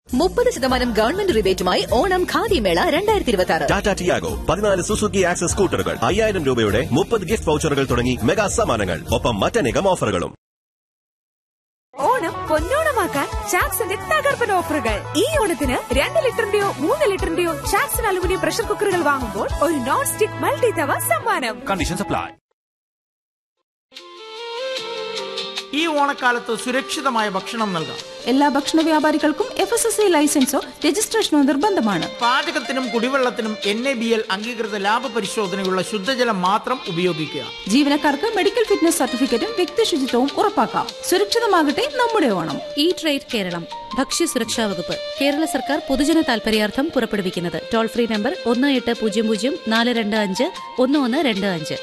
മുപ്പത് ശതമാനം ഗവൺമെന്റ് റിബേറ്റുമായി ഓണം ഖാദി മേള രണ്ടായിരത്തി ഇരുപത്തി ആറ് ടാറ്റ ടിയാഗോ പതിനാല് സുസുക്കി ആക്സസ് സ്കൂട്ടറുകൾ അയ്യായിരം രൂപയുടെ മുപ്പത് ഗിഫ്റ്റ് വൗച്ചറുകൾ തുടങ്ങി മെഗാ സമ്മാനങ്ങൾ ഒപ്പം മറ്റനേകം ഓഫറുകളും ഓണം പൊന്നോണമാക്കാൻ ചാക്സിന്റെ തകർപ്പൻ ഓഫറുകൾ ഈ ഓണത്തിന് രണ്ട് ലിറ്ററിന്റെയോ മൂന്ന് ലിറ്ററിന്റെയോ ചാക്സൺ അലുമിനിയം പ്രഷർ കുക്കറുകൾ വാങ്ങുമ്പോൾ ഒരു നോൺ സ്റ്റിക് മൾട്ടി തവ സമ്മാനം Conditions apply. ഈ ഓണക്കാലത്ത് സുരക്ഷിതമായ ഭക്ഷണം നൽകാം എല്ലാ ഭക്ഷണ വ്യാപാരികൾക്കും എഫ് എസ് എസ് ഐ ലൈസൻസോ രജിസ്ട്രേഷനോ നിർബന്ധമാണ് പാചകത്തിനും കുടിവെള്ളത്തിനും എൻ എ ബി എൽ അംഗീകൃത ലാഭ പരിശോധനയുള്ള ശുദ്ധജലം മാത്രം ഉപയോഗിക്കുക ജീവനക്കാർക്ക് മെഡിക്കൽ ഫിറ്റ്നസ് സർട്ടിഫിക്കറ്റും വ്യക്തി ശുചിത്വവും ഉറപ്പാക്കാം സുരക്ഷിതമാകട്ടെ നമ്മുടെ ഓണം ഇ ട്രേഡ് കേരളം ഭക്ഷ്യസുരക്ഷാ വകുപ്പ് കേരള സർക്കാർ പൊതുജന താൽപര്യാർത്ഥം പുറപ്പെടുവിക്കുന്നത് ടോൾ ഫ്രീ നമ്പർ ഒന്ന് എട്ട് പൂജ്യം പൂജ്യം നാല് രണ്ട് അഞ്ച് ഒന്ന് ഒന്ന് രണ്ട് അഞ്ച്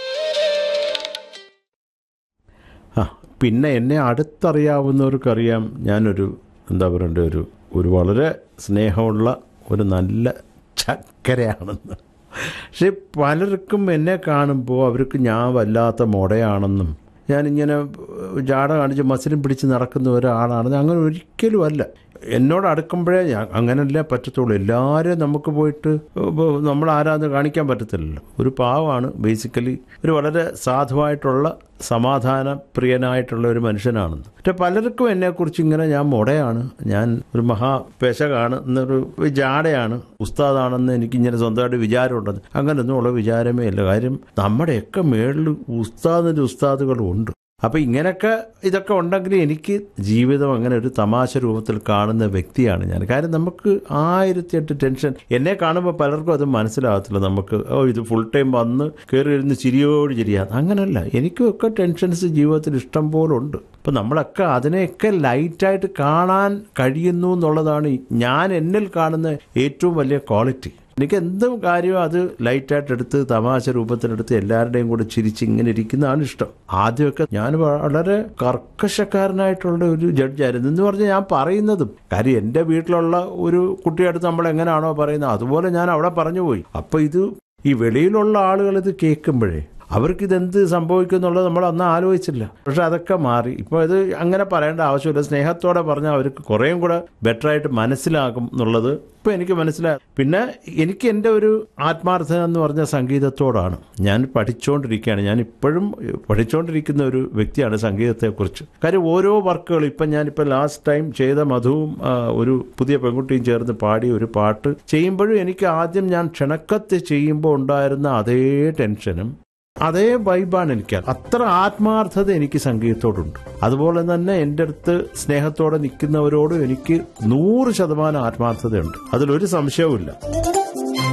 ആ പിന്നെ എന്നെ അടുത്തറിയാവുന്നവർക്കറിയാം ഞാനൊരു എന്താ പറയണ്ട ഒരു ഒരു വളരെ സ്നേഹമുള്ള ഒരു നല്ല ചക്കരയാണെന്ന് പക്ഷെ പലർക്കും എന്നെ കാണുമ്പോൾ അവർക്ക് ഞാൻ വല്ലാത്ത മുടയാണെന്നും ഞാനിങ്ങനെ ജാട കാണിച്ച് മസിലും പിടിച്ച് നടക്കുന്ന ഒരാളാണെന്ന് അങ്ങനെ ഒരിക്കലും അല്ല എന്നോട് അടുക്കുമ്പോഴേ ഞാൻ അങ്ങനല്ലേ പറ്റത്തുള്ളൂ എല്ലാവരെയും നമുക്ക് പോയിട്ട് ഇപ്പൊ നമ്മൾ ആരാന്ന് കാണിക്കാൻ പറ്റത്തില്ലല്ലോ ഒരു പാവമാണ് ബേസിക്കലി ഒരു വളരെ സാധുവായിട്ടുള്ള സമാധാന പ്രിയനായിട്ടുള്ള ഒരു മനുഷ്യനാണെന്ന് പക്ഷെ പലർക്കും എന്നെക്കുറിച്ച് ഇങ്ങനെ ഞാൻ മുടയാണ് ഞാൻ ഒരു മഹാ പെശകാണ് എന്നൊരു ജാടയാണ് ഉസ്താദാണെന്ന് എനിക്കിങ്ങനെ സ്വന്തമായിട്ട് വിചാരമുണ്ടെന്ന് അങ്ങനെയൊന്നും ഉള്ള വിചാരമേ ഇല്ല കാര്യം നമ്മുടെയൊക്കെ മേളിൽ ഉസ്താദിൻ്റെ ഉസ്താദുകളും ഉണ്ട് അപ്പം ഇങ്ങനെയൊക്കെ ഇതൊക്കെ ഉണ്ടെങ്കിൽ എനിക്ക് ജീവിതം അങ്ങനെ ഒരു തമാശ രൂപത്തിൽ കാണുന്ന വ്യക്തിയാണ് ഞാൻ കാര്യം നമുക്ക് ആയിരത്തി എട്ട് ടെൻഷൻ എന്നെ കാണുമ്പോൾ പലർക്കും അത് മനസ്സിലാകത്തില്ല നമുക്ക് ഓ ഇത് ഫുൾ ടൈം വന്ന് കയറി ഇരുന്ന് ചിരിയോട് ചിരിയാണ് അങ്ങനല്ല എനിക്കും ഒക്കെ ടെൻഷൻസ് ജീവിതത്തിൽ ഇഷ്ടം പോലെ ഉണ്ട് അപ്പം നമ്മളൊക്കെ അതിനെയൊക്കെ ലൈറ്റായിട്ട് കാണാൻ കഴിയുന്നു എന്നുള്ളതാണ് ഞാൻ എന്നിൽ കാണുന്ന ഏറ്റവും വലിയ ക്വാളിറ്റി എനിക്ക് എന്തും കാര്യവും അത് ലൈറ്റായിട്ട് എടുത്ത് തമാശ രൂപത്തിലെടുത്ത് എല്ലാവരുടെയും കൂടെ ചിരിച്ച് ഇങ്ങനെ ഇരിക്കുന്നതാണ് ഇഷ്ടം ആദ്യമൊക്കെ ഞാൻ വളരെ കർക്കശക്കാരനായിട്ടുള്ള ഒരു ജഡ്ജായിരുന്നു എന്ന് പറഞ്ഞാൽ ഞാൻ പറയുന്നതും കാര്യം എൻ്റെ വീട്ടിലുള്ള ഒരു കുട്ടിയടുത്ത് നമ്മൾ എങ്ങനെയാണോ പറയുന്നത് അതുപോലെ ഞാൻ അവിടെ പറഞ്ഞു പോയി അപ്പോൾ ഇത് ഈ വെളിയിലുള്ള ആളുകൾ ഇത് കേൾക്കുമ്പോഴേ അവർക്ക് ഇതെന്ത് സംഭവിക്കും എന്നുള്ളത് നമ്മൾ അന്ന് ആലോചിച്ചില്ല പക്ഷെ അതൊക്കെ മാറി ഇപ്പോൾ ഇത് അങ്ങനെ പറയേണ്ട ആവശ്യമില്ല സ്നേഹത്തോടെ പറഞ്ഞാൽ അവർക്ക് കുറേയും കൂടെ ബെറ്ററായിട്ട് മനസ്സിലാകും എന്നുള്ളത് ഇപ്പോൾ എനിക്ക് മനസ്സിലായി പിന്നെ എനിക്ക് എൻ്റെ ഒരു ആത്മാർത്ഥന എന്ന് പറഞ്ഞ സംഗീതത്തോടാണ് ഞാൻ പഠിച്ചുകൊണ്ടിരിക്കുകയാണ് ഞാൻ ഇപ്പോഴും പഠിച്ചുകൊണ്ടിരിക്കുന്ന ഒരു വ്യക്തിയാണ് സംഗീതത്തെക്കുറിച്ച് കാര്യം ഓരോ വർക്കുകൾ ഇപ്പം ഞാനിപ്പോൾ ലാസ്റ്റ് ടൈം ചെയ്ത മധുവും ആ, ഒരു പുതിയ പെൺകുട്ടിയും ചേർന്ന് പാടിയ ഒരു പാട്ട് ചെയ്യുമ്പോഴും എനിക്ക് ആദ്യം ഞാൻ ക്ഷണക്കത്ത് ചെയ്യുമ്പോൾ ഉണ്ടായിരുന്ന അതേ ടെൻഷനും അതേ വൈബാണ് എനിക്ക് അത്ര ആത്മാർത്ഥത എനിക്ക് സംഗീതത്തോടുണ്ട് അതുപോലെ തന്നെ എൻ്റെ അടുത്ത് സ്നേഹത്തോടെ നിൽക്കുന്നവരോടും എനിക്ക് നൂറ് ശതമാനം ആത്മാർത്ഥതയുണ്ട് അതിലൊരു സംശയവുമില്ല